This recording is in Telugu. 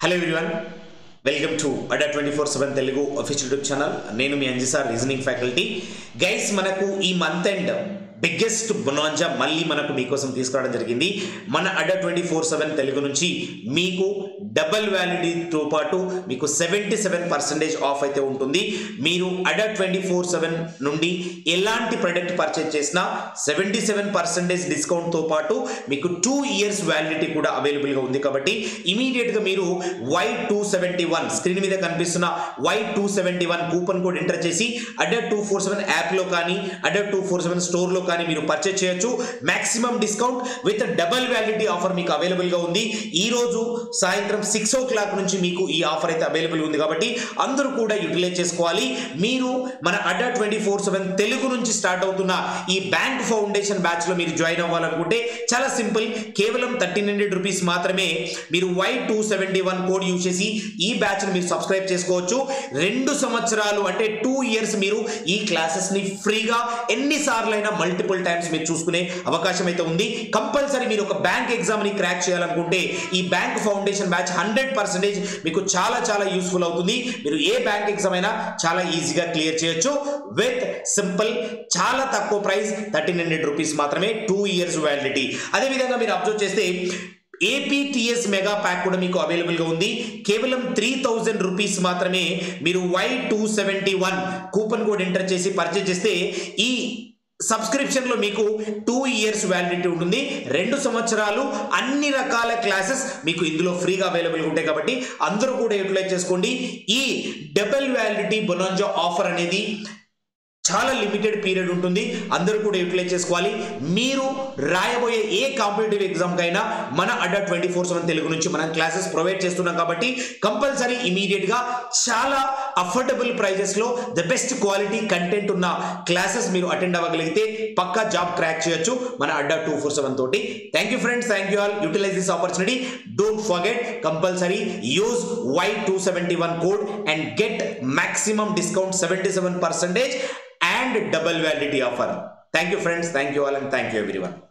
hello everyone welcome to Adda twenty four seven Telugu official YouTube channel నేను మీ అంజిసార్ రీజనింగ్ ఫ్యాకల్టీ గైస్ మనకు ఈ మంత్ ఎండ్ బిగ్గెస్ట్ బొనాంజా మళ్ళీ మనకు మీకోసం తీసుకురావడం జరిగింది మన అడా ట్వంటీ ఫోర్ సెవెన్ తెలుగు నుంచి మీకు డబల్ వ్యాలిడిటీతో పాటు మీకు సెవెంటీ సెవెన్ పర్సెంటేజ్ ఆఫ్ అయితే ఉంటుంది మీరు అడా ట్వంటీ ఫోర్ సెవెన్ నుండి ఎలాంటి ప్రొడక్ట్ పర్చేజ్ చేసినా సెవెంటీ సెవెన్ పర్సెంటేజ్ డిస్కౌంట్తో పాటు మీకు టూ ఇయర్స్ వ్యాలిడిటీ కూడా అవైలబుల్గా ఉంది కాబట్టి ఇమీడియట్గా మీరు Y two seventy one screen మీద కనిపిస్తున్న Y two seventy one coupon code enter చేసి అడర్ టూ ఫోర్ సెవెన్ యాప్లో కానీ అడర్ టూ ఫోర్ సెవెన్ స్టోర్లో కానీ మీరు పర్చేజ్ చేయొచ్చు maximum discount with double validity offer మీకు అవైలబుల్గా ఉంది ఈ రోజు సాయంత్రం సిక్స్ ఓ క్లాక్ నుంచి మీకు ఈ ఆఫర్ అయితే అవైలబుల్ ఉంది కాబట్టి అందరూ కూడా యూటిలైజ్ చేసుకోవాలి మీరు మన Adda twenty four seven Telugu నుంచి స్టార్ట్ అవుతున్న ఈ బ్యాంక్ ఫౌండేషన్ బ్యాచ్లో మీరు జాయిన్ అవ్వాలనుకుంటే చాలా సింపుల్ కేవలం థర్టీన్ హండ్రెడ్ రూపీస్ మాత్రమే మీరు Y two seventy one code use చేసి ఈ బ్యాచ్ని మీరు సబ్స్క్రైబ్ చేసుకోవచ్చు రెండు సంవత్సరాలు అంటే టూ ఇయర్స్ మీరు ఈ క్లాసెస్ని ఫ్రీగా ఎన్నిసార్లు అయినా మల్టిపుల్ టైమ్స్ మీరు చూసుకునే అవకాశం అయితే ఉంది కంపల్సరీ మీరు ఒక బ్యాంక్ ఎగ్జామ్ని క్రాక్ చేయాలనుకుంటే ఈ bank foundation batch hundred percentage మీకు చాలా చాలా యూస్ఫుల్ అవుతుంది మీరు ఏ బ్యాంక్ ఎగ్జామ్ అయినా చాలా ఈజీగా క్లియర్ చేయొచ్చు విత్ సింపుల్ చాలా తక్కువ ప్రైస్ థర్టీన్ హండ్రెడ్ రూపీస్ మాత్రమే టూ ఇయర్స్ వ్యాలిడిటీ అదేవిధంగా మీరు అబ్జర్వ్ చేస్తే ఏపీటీఎస్ మెగా ప్యాక్ కూడా మీకు అవైలబుల్గా ఉంది కేవలం త్రీ థౌజండ్ రూపీస్ మాత్రమే మీరు Y two seventy one coupon code enter చేసి పర్చేజ్ చేస్తే ఈ సబ్స్క్రిప్షన్లో మీకు టూ ఇయర్స్ వ్యాలిడిటీ ఉంటుంది రెండు సంవత్సరాలు అన్ని రకాల క్లాసెస్ మీకు ఇందులో ఫ్రీగా అవైలబుల్గా ఉంటాయి కాబట్టి అందరూ కూడా యూటిలైజ్ చేసుకోండి ఈ డబుల్ వ్యాలిడిటీ బొనాంజా ఆఫర్ అనేది చాలా లిమిటెడ్ పీరియడ్ ఉంటుంది అందరూ కూడా యూటిలైజ్ చేసుకోవాలి మీరు రాయబోయే ఏ కాంపిటేటివ్ ఎగ్జామ్కైనా మన Adda twenty four seven Telugu నుంచి మనం క్లాసెస్ ప్రొవైడ్ చేస్తున్నాం కాబట్టి కంపల్సరీ ఇమీడియట్గా చాలా అఫోర్డబుల్ ప్రైజెస్లో ద బెస్ట్ క్వాలిటీ కంటెంట్ ఉన్న క్లాసెస్ మీరు అటెండ్ అవ్వగలిగితే పక్కా జాబ్ క్రాక్ చేయొచ్చు మన అడ్డా టూ ఫోర్ సెవెన్ తోటి thank you friends thank you all utilise this opportunity don't forget compulsory use Y two seventy one code and get maximum discount 77 percentage and double validity offer thank you friends thank you all and thank you everyone